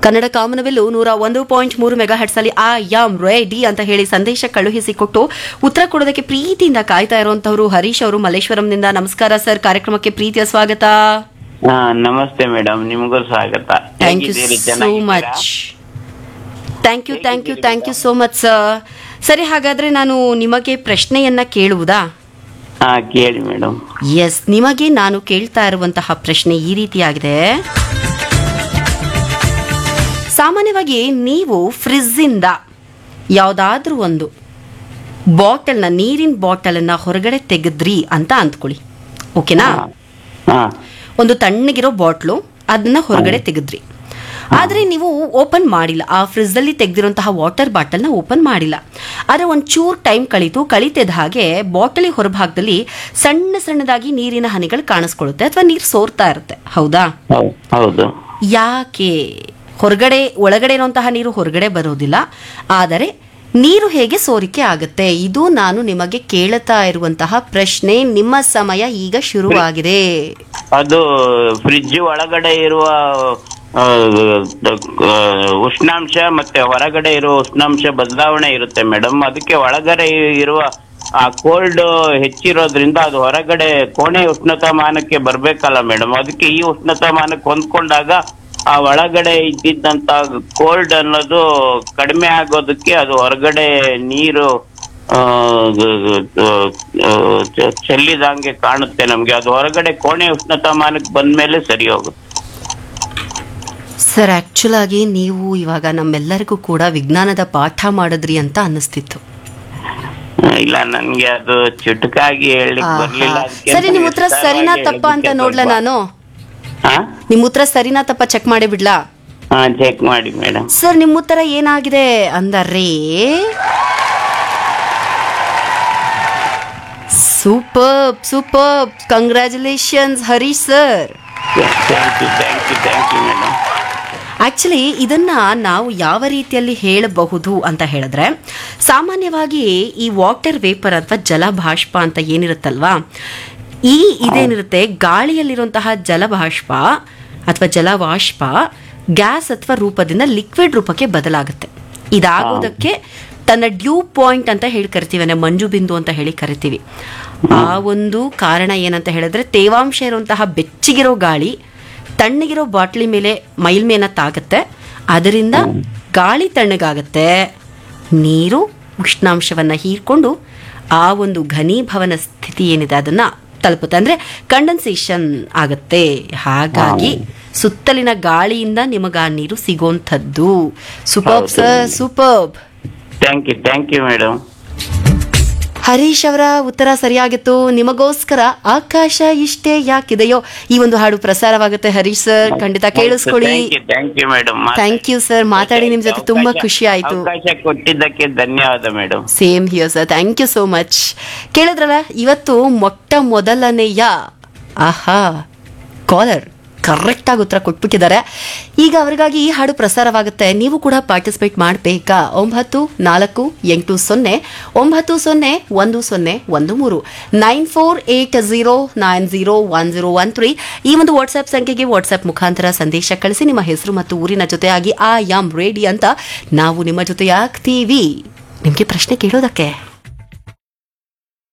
ಕನ್ನಡ ಕಾಮನವೆಲ್ಲು ನೂರ ಒಂದು ಪಾಯಿಂಟ್ ಮೂರು ಮೆಗಾ ಹಟ್ಸಲ್ಲಿ ಆ ಯಾಮ್ ರೆಡಿ ಅಂತ ಹೇಳಿ ಸಂದೇಶ ಕಳುಹಿಸಿಕೊಟ್ಟು ಉತ್ತರ ಕೊಡೋದಕ್ಕೆ ಪ್ರೀತಿಯಿಂದ ಕಾಯ್ತಾ ಇರುವಂತವರು ಹರೀಶ್ ಅವರು ಮಲ್ಲೇಶ್ವರಂನಿಂದ ನಮಸ್ಕಾರ ಸರ್ ಕಾರ್ಯಕ್ರಮಕ್ಕೆ ಪ್ರೀತಿಯ ಸ್ವಾಗತ ಹಾ ನಮಸ್ತೆ ಮೇಡಮ್ ನಿಮಗೂ ಸ್ವಾಗತ ಥ್ಯಾಂಕ್ ಯು ಹೇಗಿದ್ದೀರಿ? ಸೋ ಚೆನ್ನಾಗಿದ್ದೀರಾ? Much thank you thank you thank you so much sir ಸರಿ ಹಾಗಾದ್ರೆ ನಾನು ನಿಮಗೆ ಪ್ರಶ್ನೆಯನ್ನ ಕೇಳುವುದಾ ಹಾ ಕೇಳಿ ಮೇಡಮ್ ಎಸ್ ನಿಮಗೆ ನಾನು ಕೇಳ್ತಾ ಇರುವಂತಹ ಪ್ರಶ್ನೆ ಈ ರೀತಿಯಾಗಿದೆ ಸಾಮಾನ್ಯವಾಗಿ ನೀವು ಫ್ರಿಜ್ಜಿಂದ ಯಾವುದಾದ್ರೂ ಒಂದು ಬಾಟಲ್ನ ನೀರಿನ ಬಾಟಲನ್ನ ಹೊರಗಡೆ ತೆಗೆದ್ರಿ ಅಂತ ಅಂದ್ಕೊಳ್ಳಿ ಓಕೆನಾ ಹಾ ಒಂದು ತಣ್ಣಗಿರೋ ಬಾಟ್ಲು ಅದನ್ನ ಹೊರಗಡೆ ತೆಗೆದ್ರಿ ಆದ್ರೆ ನೀವು ಓಪನ್ ಮಾಡಿಲ್ಲ ಆ ಫ್ರಿಜ್ ಅಲ್ಲಿ ತೆಗೆದಿರುವಂತಹ ವಾಟರ್ ಬಾಟಲ್ನ ಓಪನ್ ಮಾಡಿಲ್ಲ ಆದ್ರೆ ಒಂಚೂರು ಟೈಮ್ ಕಳೀತು ಕಳೀತಿದ್ದ ಹಾಗೆ ಬಾಟಲಿ ಹೊರಭಾಗದಲ್ಲಿ ಸಣ್ಣ ಸಣ್ಣದಾಗಿ ನೀರಿನ ಹನಿಗಳು ಕಾಣಿಸ್ಕೊಳ್ಳುತ್ತೆ ಅಥವಾ ನೀರು ಸೋರ್ತಾ ಇರುತ್ತೆ ಹೌದಾ ಹೌ- ಹೌದು ಯಾಕೆ ಹೊರಗಡೆ ಒಳಗಡೆ ಇರುವಂತಹ ನೀರು ಹೊರಗಡೆ ಬರೋದಿಲ್ಲ ಆದರೆ ನೀರು ಹೇಗೆ ಸೋರಿಕೆ ಆಗುತ್ತೆ ಇದು ನಾನು ನಿಮಗೆ ಕೇಳುತ್ತಾ ಇರುವಂತಹ ಪ್ರಶ್ನೆ ನಿಮ್ಮ ಸಮಯ ಈಗ ಶುರುವಾಗಿದೆ ಅದು ಫ್ರಿಡ್ಜ್ ಒಳಗಡೆ ಇರುವ ಆ, ಆ, ಉಷ್ಣಾಂಶ ಮತ್ತೆ ಹೊರಗಡೆ ಇರುವ ಉಷ್ಣಾಂಶ ಬದಲಾವಣೆ ಇರುತ್ತೆ ಮೇಡಮ್ ಅದಕ್ಕೆ ಒಳಗಡೆ ಇರುವ ಆ ಕೋಲ್ಡ್ ಹೆಚ್ಚಿರೋದ್ರಿಂದ ಅದು ಹೊರಗಡೆ ಕೋಣೆ ಉಷ್ಣತಾಮಾನಕ್ಕೆ ಬರ್ಬೇಕಲ್ಲ ಮೇಡಮ್ ಅದಕ್ಕೆ ಈ ಉಷ್ಣತಾಮಾನಕ್ಕೆ ಹೊಂದ್ಕೊಂಡಾಗ ಆ ಒಳಗಡೆ ಇದ್ದಿದ್ದಂತ ಕೋಲ್ಡ್ ಅನ್ನೋದು ಕಡಿಮೆ ಆಗೋದಕ್ಕೆ ಅದು ಹೊರಗಡೆ ನೀರು ಆ, ಆ, ಆ, ಚೆಲ್ಲಿದಂಗೆ ಕಾಣುತ್ತೆ ನಮ್ಗೆ ಅದು ಹೊರಗಡೆ ಕೋಣೆ ಉಷ್ಣತಾಮಾನಕ್ಕೆ ಬಂದ್ಮೇಲೆ ಸರಿ ಹೋಗುತ್ತೆ ಸರ್ ಆಕ್ಚುಲ್ ಆಗಿ ನೀವು ಇವಾಗ ನಮ್ಮೆಲ್ಲರಿಗೂ ಕೂಡ ವಿಜ್ಞಾನದ ಪಾಠ ಮಾಡಿದ್ರಿ ಅಂತ ಅನ್ನಿಸ್ತಿತ್ತು ಇಲ್ಲ ನನ್ಗೆ ಅದು ಚುಟುಕಾಗಿ ಹೇಳಲಿಕ್ಕೆ ಆಹಾ. ಬರ್ಲಿಲ್ಲ ಅದಕ್ಕೆ ಸರಿ ನಿಮ್ ಉತ್ತರ ವಿಸ್ತಾರವಾಗಿ ಸರಿನಾ ತಪ್ಪ ಅಂತ ಹೇಳೋದಕ್ಕೆ ನೋಡ್ಲಾ ಸ್ವಲ್ಪ- ನಾನು ಹಾ ನಿಮ್ ಉತ್ತರ ಸರಿನಾ ತಪ್ಪ ಚೆಕ್ ಮಾಡಿ ಬಿಡ್ಲಾ ಹಾ ಚೆಕ್ ಮಾಡಿ ಮೇಡಮ್ ಸರ್ ನಿಮ್ಮ ಉತ್ತರ ಏನಾಗಿದೆ ಅಂದರೆ super super congratulations Harish sir thank you thank you thank you madam actually ಇದನ್ನ ನಾವು ಯಾವ ರೀತಿಯಲ್ಲಿ ಹೇಳಬಹುದು ಅಂತ ಹೇಳಿದ್ರೆ ಸಾಮಾನ್ಯವಾಗಿ ಈ ವಾಟರ್ ವೇಪರ್ ಅಥವಾ ಜಲಭಾಷ್ಪ ಅಂತ ಏನಿರುತ್ತಲ್ವಾ ಈ ಇದೇನಿರುತ್ತೆ ಗಾಳಿಯಲ್ಲಿರುವಂತಹ ಜಲಭಾಷ್ಪ ಅಥವಾ ಜಲವಾಷ್ಪ ಗ್ಯಾಸ್ ಅಥವಾ ರೂಪದಿಂದ ಲಿಕ್ವಿಡ್ ರೂಪಕ್ಕೆ ಬದಲಾಗುತ್ತೆ ಇದಾಗೋದಕ್ಕೆ ತನ್ನ ಡ್ಯೂ ಪಾಯಿಂಟ್ ಅಂತ ಹೇಳಿ ಕರಿತೀವಿ ಅಂದ್ರೆ ಮಂಜು ಬಿಂದು ಅಂತ ಹೇಳಿ ಕರಿತೀವಿ ಆ ಒಂದು ಕಾರಣ ಏನಂತ ಹೇಳಿದ್ರೆ ತೇವಾಂಶ ಇರುವಂತಹ ಬೆಚ್ಚಗಿರೋ ಗಾಳಿ ತಣ್ಣಗಿರೋ ಬಾಟ್ಲಿ ಮೇಲೆ ಮೈಲ್ಮೇನ ತಾಗುತ್ತೆ ಅದರಿಂದ ಗಾಳಿ ತಣ್ಣಗಾಗತ್ತೆ ನೀರು ಉಷ್ಣಾಂಶವನ್ನ ಹೀರ್ಕೊಂಡು ಆ ಒಂದು ಘನೀಭವನ ಸ್ಥಿತಿ ಏನಿದೆ ಅದನ್ನ ತಲುಪುತ್ತೆ ಅಂದ್ರೆ ಕಂಡೆನ್ಸೇಷನ್ ಆಗತ್ತೆ ಹಾಗಾಗಿ ಸುತ್ತಲಿನ ಗಾಳಿಯಿಂದ ನಿಮಗ ಆ ನೀರು ಸಿಗೋಂಥದ್ದು ಸೂಪರ್ಬ್ ಹೌದು. Sir superb thank you thank you madam Harish ಅವರ ಉತ್ತರ ಸರಿಯಾಗಿತ್ತು ನಿಮಗೋಸ್ಕರ ಆಕಾಶ ಇಷ್ಟೇ ಯಾಕಿದೆಯೋ ಈ ಒಂದು ಹಾಡು ಪ್ರಸಾರವಾಗುತ್ತೆ ಹರೀಶ್ ಸರ್ ಖಂಡಿತ ಕೇಳಿಸ್ಕೊಳ್ಳಿ thank you madam thank you sir ಮಾತಾಡಿ ನಿಮ್ ಜೊತೆ ತುಂಬಾ ಖುಷಿ ಆಯ್ತು ಅವಕಾಶ ಕೊಟ್ಟಿದ್ದಕ್ಕೆ ಧನ್ಯವಾದ madam same here sir thank you so much ಕೇಳಿದ್ರಲ್ಲ ಇವತ್ತು ಮೊಟ್ಟ ಮೊದಲನೆಯ ಆಹಾ ಕಾಲರ್ ಕರೆಕ್ಟ್ ಆಗಿ ಉತ್ತರ ಕೊಟ್ಬಿಟ್ಟಿದ್ದಾರೆ ಈಗ ಅವರಿಗಾಗಿ ಈ ಹಾಡು ಪ್ರಸಾರವಾಗುತ್ತೆ ನೀವು ಕೂಡ ಪಾರ್ಟಿಸಿಪೇಟ್ ಮಾಡಬೇಕಾ ಒಂಬತ್ತು ನಾಲ್ಕು ಎಂಟು ಸೊನ್ನೆ ಒಂಬತ್ತು ಸೊನ್ನೆ ಒಂದು ಸೊನ್ನೆ ಒಂದು ಮೂರು nine four eight zero nine zero one zero one three ಈ ಒಂದು ವಾಟ್ಸ್ಆಪ್ ಸಂಖ್ಯೆಗೆ ವಾಟ್ಸ್ಆಪ್ ಮುಖಾಂತರ ಸಂದೇಶ ಕಳಿಸಿ ನಿಮ್ಮ ಹೆಸರು ಮತ್ತು ಊರಿನ ಜೊತೆಯಾಗಿ ಆ ಯಾಮ್ ರೇಡಿ ಅಂತ ನಾವು ನಿಮ್ಮ ಜೊತೆಯಾಗ್ತೀವಿ ನಿಮಗೆ ಪ್ರಶ್ನೆ ಕೇಳೋದಕ್ಕೆ